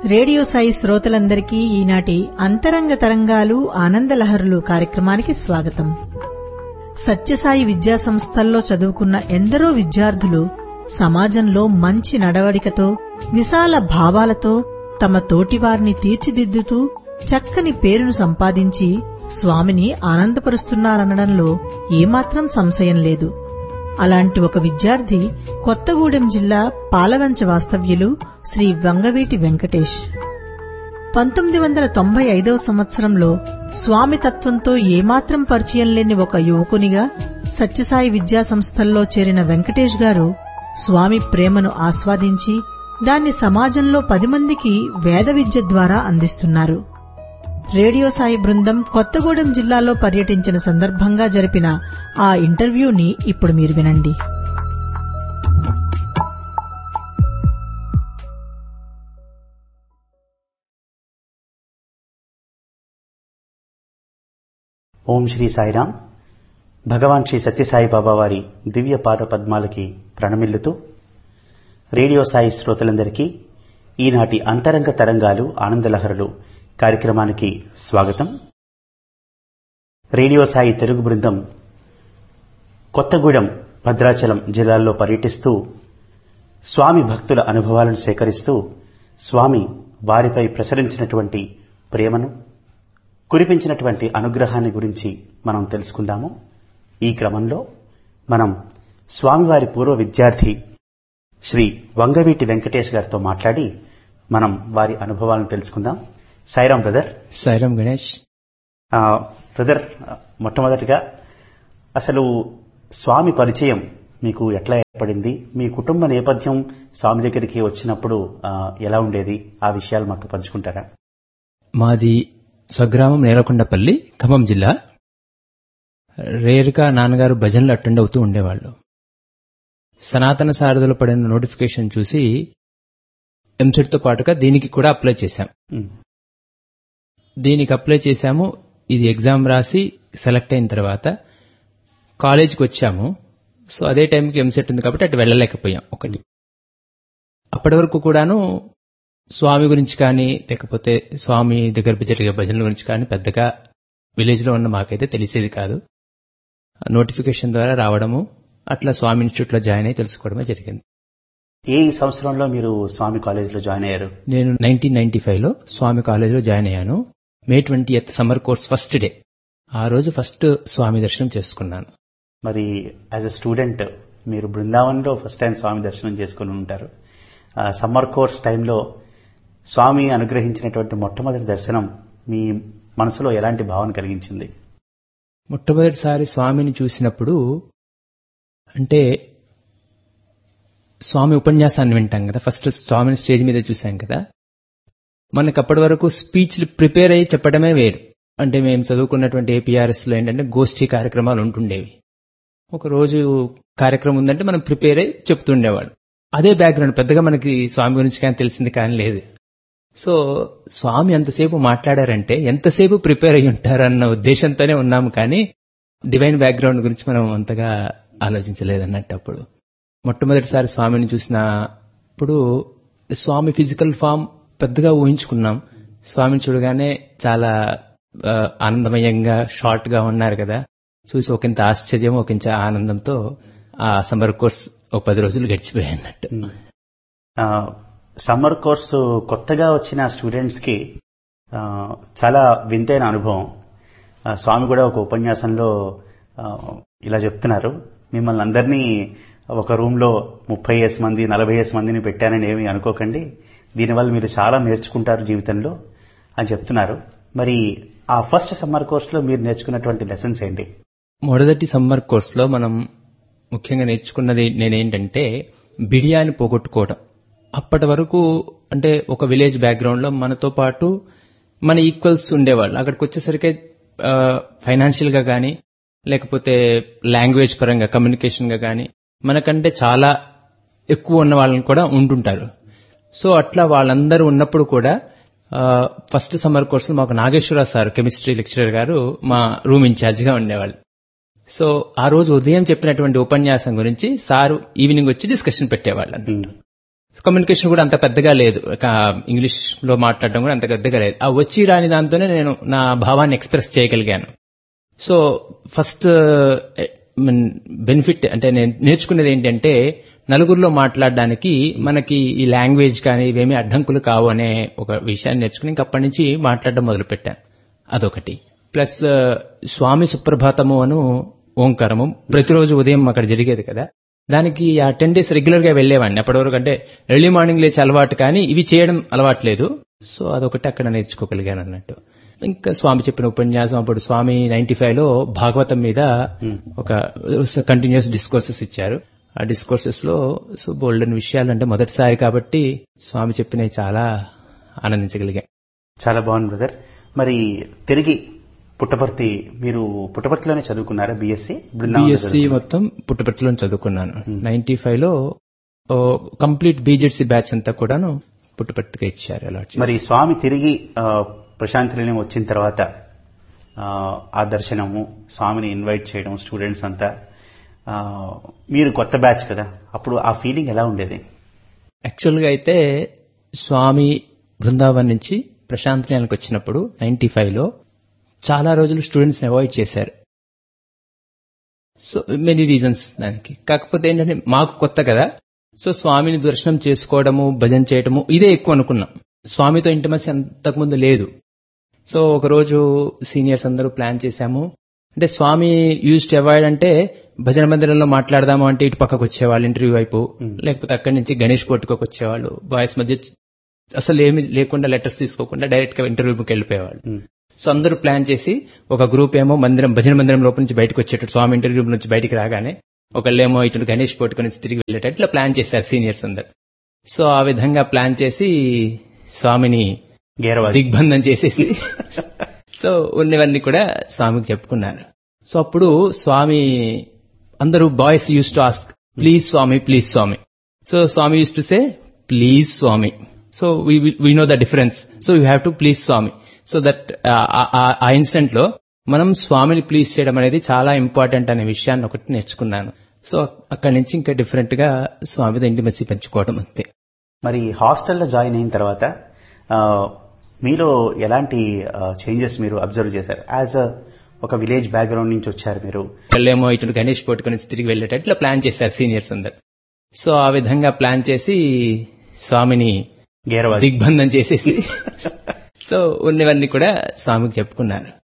Radio Sai శ్రోతలందరికీ ఈనాటి అంతరంగ తరంగాలు ఆనందలహరులు కార్యక్రమానికి స్వాగతం సత్యసాయి విద్యా సంస్థల్లో చదువుకున్న ఎందరో విద్యార్థులు సమాజంలో మంచి నడవడికతో విశాల భావాలతో తమ తోటివారిని తీర్చిదిద్దుతూ చక్కని పేరును సంపాదించి స్వామిని ఆనందపరుస్తున్నారనడంలో ఏమాత్రం సంశయం లేదు అలాంటి ఒక విద్యార్థి కొత్తగూడెం జిల్లా పాలవంచ వాస్తవ్యులు శ్రీ వంగవీటి వెంకటేష్ పంతొమ్మిది వందల తొంభై ఐదవ సంవత్సరంలో స్వామి తత్వంతో ఏమాత్రం పరిచయం లేని ఒక యువకునిగా సత్యసాయి విద్యా సంస్థల్లో చేరిన వెంకటేష్ గారు స్వామి ప్రేమను ఆస్వాదించి దాన్ని సమాజంలో పది మందికి వేద విద్య ద్వారా అందిస్తున్నారు రేడియో సాయి బృందం కొత్తగూడెం జిల్లాలో పర్యటించిన సందర్భంగా జరిపిన ఆ ఇంటర్వ్యూని ఇప్పుడు మీరు వినండి ఓం శ్రీ సాయిరాం భగవాన్ శ్రీ సత్యసాయి బాబా వారి దివ్య పాద పద్మాలకి ప్రణమిల్లుతూ రేడియో సాయి శ్రోతలందరికీ ఈనాటి అంతరంగ తరంగాలు ఆనందలహరులు కార్యక్రమానికి స్వాగతం రేడియో సాయి తెలుగు బృందం కొత్తగూడెం భద్రాచలం జిల్లాల్లో పర్యటిస్తూ స్వామి భక్తుల అనుభవాలను సేకరిస్తూ స్వామి వారిపై ప్రసరించినటువంటి ప్రేమను కురిపించినటువంటి అనుగ్రహాన్ని గురించి మనం తెలుసుకుందాము ఈ క్రమంలో మనం స్వామివారి పూర్వ విద్యార్థి శ్రీ వంగవీటి వెంకటేష్ గారితో మాట్లాడి మనం వారి అనుభవాలను తెలుసుకుందాం సాయిరాం బ్రదర్ సాయిరాం గణేష్ బ్రదర్ మొట్టమొదటిగా అసలు స్వామి పరిచయం మీకు ఎట్లా ఏర్పడింది మీ కుటుంబ నేపథ్యం స్వామి దగ్గరికి వచ్చినప్పుడు ఎలా ఉండేది ఆ విషయాలు మాకు పంచుకుంటారా మాది స్వగ్రామం నేలకొండపల్లి ఖమ్మం జిల్లా రేరుగా నాన్నగారు భజనలు అటెండ్ అవుతూ ఉండేవాళ్ళు సనాతన సారథులు పడిన నోటిఫికేషన్ చూసి ఎంసెట్తో పాటుగా దీనికి కూడా అప్లై చేశాం దీనికి అప్లై చేశాము ఇది ఎగ్జామ్ రాసి సెలెక్ట్ అయిన తర్వాత కాలేజీకి వచ్చాము సో అదే టైంకి ఎంసెట్ ఉంది కాబట్టి అటు వెళ్ళలేకపోయాం ఒకటి అప్పటి వరకు కూడాను స్వామి గురించి కానీ లేకపోతే స్వామి దగ్గర జరిగే భజనల గురించి కానీ పెద్దగా విలేజ్లో ఉన్న మాకైతే తెలిసేది కాదు నోటిఫికేషన్ ద్వారా రావడము అట్లా స్వామి ఇన్స్టిట్యూట్లో జాయిన్ అయి తెలుసుకోవడమే జరిగింది ఏ సంవత్సరంలో మీరు స్వామి కాలేజీలో జాయిన్ అయ్యారు నేను నైన్టీన్ నైన్టీ ఫైవ్లో స్వామి కాలేజీలో జాయిన్ అయ్యాను May twentieth summer course first day ఆ రోజు ఫస్ట్ స్వామి దర్శనం చేసుకున్నాను మరి యాజ్ అ స్టూడెంట్ మీరు బృందావనంలో ఫస్ట్ టైం స్వామి దర్శనం చేసుకుని ఉంటారు సమ్మర్ కోర్స్ టైంలో స్వామి అనుగ్రహించినటువంటి మొట్టమొదటి దర్శనం మీ మనసులో ఎలాంటి భావన కలిగించింది మొట్టమొదటిసారి స్వామిని చూసినప్పుడు అంటే స్వామి ఉపన్యాసాన్ని వింటాం కదా ఫస్ట్ స్వామిని స్టేజ్ మీద చూసాం కదా మనకు అప్పటి వరకు స్పీచ్లు ప్రిపేర్ అయ్యి చెప్పడమే వేరు అంటే మేము చదువుకున్నటువంటి ఏపీఆర్ఎస్లో ఏంటంటే గోష్ఠీ కార్యక్రమాలు ఉంటుండేవి ఒక రోజు కార్యక్రమం ఉందంటే మనం ప్రిపేర్ అయ్యి చెప్తుండేవాడు అదే బ్యాక్గ్రౌండ్ పెద్దగా మనకి స్వామి గురించి కానీ తెలిసింది కానీ లేదు సో స్వామి అంతసేపు మాట్లాడారంటే ఎంతసేపు ప్రిపేర్ అయ్యి ఉంటారన్న ఉద్దేశంతోనే ఉన్నాము కానీ డివైన్ బ్యాక్గ్రౌండ్ గురించి మనం అంతగా ఆలోచించలేదన్నట్టు అప్పుడు మొట్టమొదటిసారి స్వామిని చూసినప్పుడు స్వామి ఫిజికల్ ఫామ్ పెద్దగా ఊహించుకున్నాం స్వామిని చూడగానే చాలా ఆనందమయంగా షార్ట్ గా ఉన్నారు కదా చూసి ఒకంత ఆశ్చర్యం ఒకంత ఆనందంతో ఆ సమ్మర్ కోర్స్ ఒక పది రోజులు గడిచిపోయాయి అన్నట్టు సమ్మర్ కోర్సు కొత్తగా వచ్చిన స్టూడెంట్స్ కి చాలా వింతైన అనుభవం స్వామి కూడా ఒక ఉపన్యాసంలో ఇలా చెప్తున్నారు మిమ్మల్ని అందరినీ ఒక రూమ్ లో ముప్పై ఎస్ మంది నలభై ఎస్ మందిని పెట్టానని ఏమి అనుకోకండి దీనివల్ల మీరు చాలా నేర్చుకుంటారు జీవితంలో అని చెప్తున్నారు మరి ఆ ఫస్ట్ సమ్మర్ కోర్సులో మీరు నేర్చుకున్నటువంటి లెసన్స్ ఏంటి మొదటి సమ్మర్ కోర్సులో మనం ముఖ్యంగా నేర్చుకున్నది నేనేంటంటే బిడియాని పోగొట్టుకోవడం అప్పటి వరకు అంటే ఒక విలేజ్ బ్యాక్గ్రౌండ్ లో మనతో పాటు మన ఈక్వల్స్ ఉండేవాళ్ళు అక్కడికి వచ్చేసరికి ఫైనాన్షియల్ గా కానీ లేకపోతే లాంగ్వేజ్ పరంగా కమ్యూనికేషన్ గా కానీ మనకంటే చాలా ఎక్కువ ఉన్న వాళ్ళని కూడా ఉంటుంటారు సో అట్లా వాళ్ళందరూ ఉన్నప్పుడు కూడా ఫస్ట్ సమ్మర్ కోర్సులో మాకు నాగేశ్వర సార్ కెమిస్ట్రీ లెక్చరర్ గారు మా రూమ్ ఇన్ఛార్జిగా ఉండేవాళ్ళు సో ఆ రోజు ఉదయం చెప్పినటువంటి ఉపన్యాసం గురించి సార్ ఈవినింగ్ వచ్చి డిస్కషన్ పెట్టేవాళ్ళు కమ్యూనికేషన్ కూడా అంత పెద్దగా లేదు ఒక ఇంగ్లీష్ లో మాట్లాడడం కూడా అంత పెద్దగా లేదు ఆ వచ్చి రాని దాంతోనే నేను నా భావాన్ని ఎక్స్ప్రెస్ చేయగలిగాను సో ఫస్ట్ బెనిఫిట్ అంటే నేను నేర్చుకునేది ఏంటంటే నలుగురిలో మాట్లాడడానికి మనకి ఈ లాంగ్వేజ్ కానీ ఇవేమీ అడ్డంకులు కావు అనే ఒక విషయాన్ని నేర్చుకుని ఇంక అప్పటి నుంచి మాట్లాడడం మొదలుపెట్టాను అదొకటి ప్లస్ స్వామి సుప్రభాతము అను ఓంకారము ప్రతిరోజు ఉదయం అక్కడ జరిగేది కదా దానికి ఆ టెన్ డేస్ రెగ్యులర్ గా వెళ్లేవాడిని అప్పటివరకు అంటే ఎర్లీ మార్నింగ్ లేచి అలవాటు కానీ ఇవి చేయడం అలవాట్లేదు సో అదొకటి అక్కడ నేర్చుకోగలిగాను అన్నట్టు ఇంకా స్వామి చెప్పిన ఉపన్యాసం అప్పుడు స్వామి నైన్టీ ఫైవ్ లో భాగవతం మీద ఒక కంటిన్యూస్ డిస్కోర్సెస్ ఇచ్చారు ఆ డిస్కోర్సెస్ లో సో బోల్డెన్ విషయాలు అంటే మొదటిసారి కాబట్టి స్వామి చెప్పినవి చాలా ఆనందించగలిగా చాలా బాగుంది బ్రదర్ మరి తిరిగి పుట్టపర్తి మీరు పుట్టపర్తిలోనే చదువుకున్నారా బీఎస్సీ బిఎస్సి మొత్తం పుట్టపర్తిలో చదువుకున్నాను నైన్టీ ఫైవ్ లో కంప్లీట్ బీజెడ్సీ బ్యాచ్ అంతా కూడాను పుట్టపర్తిగా ఇచ్చారు అలాట్ చేసి. మరి స్వామి తిరిగి ఆ, ప్రశాంతి నిలయం వచ్చిన తర్వాత ఆ, ఆ దర్శనము స్వామిని ఇన్వైట్ చేయడం స్టూడెంట్స్ అంతా ఆ, మీరు కొత్త బ్యాచ్ కదా అప్పుడు ఆ ఫీలింగ్ ఎలా ఉండేది యాక్చువల్గా అయితే స్వామి బృందావన్ నుంచి ప్రశాంత్ నిలయానికి వచ్చినప్పుడు నైన్టీ లో చాలా రోజులు స్టూడెంట్స్ అవాయిడ్ చేశారు సో మెనీ రీజన్స్ దానికి కాకపోతే ఏంటంటే మాకు కొత్త కదా సో స్వామిని దర్శనం చేసుకోవడము భజన చేయడము ఇదే ఎక్కువ అనుకున్నాం స్వామితో ఇంటిమసి అంతకుముందు లేదు సో ఒకరోజు సీనియర్స్ అందరూ ప్లాన్ చేశాము అంటే స్వామి యూజ్ టు అవాయిడ్ అంటే భజన మందిరంలో మాట్లాడదాము అంటే ఇటు పక్కకు వచ్చేవాళ్ళు ఇంటర్వ్యూ వైపు లేకపోతే అక్కడి నుంచి గణేష్ కొట్టుకోకు వచ్చేవాళ్ళు బాయ్స్ మధ్య అసలు ఏమి లేకుండా లెటర్స్ తీసుకోకుండా డైరెక్ట్ గా ఇంటర్వ్యూకి వెళ్ళిపోయేవాళ్ళు సో అందరూ ప్లాన్ చేసి ఒక గ్రూప్ ఏమో మందిరం భజన మందిరం లోపల నుంచి బయటకు వచ్చేటట్టు స్వామి ఇంటర్వ్యూ నుంచి బయటికి రాగానే ఒకళ్ళేమో ఇటు గణేష్ పట్టుకుని నుంచి తిరిగి వెళ్ళేటట్టు ఇట్లా ప్లాన్ చేశారు సీనియర్స్ అందరు సో ఆ విధంగా ప్లాన్ చేసి స్వామిని గేరవాది దిగ్బంధం చేసేసి సో ఉన్నవన్నీ కూడా స్వామికి చెప్పుకున్నారు సో అప్పుడు స్వామి అందరూ boys used to ask please Swami please Swami so Swami used to say please Swami so we know the difference so you have to please Swami so that ah incident లో మనం స్వామిని ప్లీజ్ చేయడం అనేది చాలా ఇంపార్టెంట్ అనే విషయాన్ని ఒకటి నేర్చుకున్నాను సో అక్కడి నుంచి ఇంకా డిఫరెంట్ గా స్వామితో ఇంటిమసి పెంచుకోవడం అంతే మరి హాస్టల్లో జాయిన్ అయిన తర్వాత ఆ, మీలో ఎలాంటి చేంజెస్ మీరు అబ్జర్వ్ చేశారు యాజ్ ఒక విలేజ్ బ్యాక్గ్రౌండ్ నుంచి వచ్చారు మీరు ఒకళ్ళేమో ఇటు గణేష్ పట్టుకుని నుంచి తిరిగి వెళ్ళేటట్టు ఇట్లా ప్లాన్ చేశారు సీనియర్స్ అందరు సో ఆ విధంగా ప్లాన్ చేసి స్వామిని గేరవాది దిగ్బంధం చేసేసి సో ఉన్నవన్నీ కూడా స్వామికి చెప్పుకున్నారు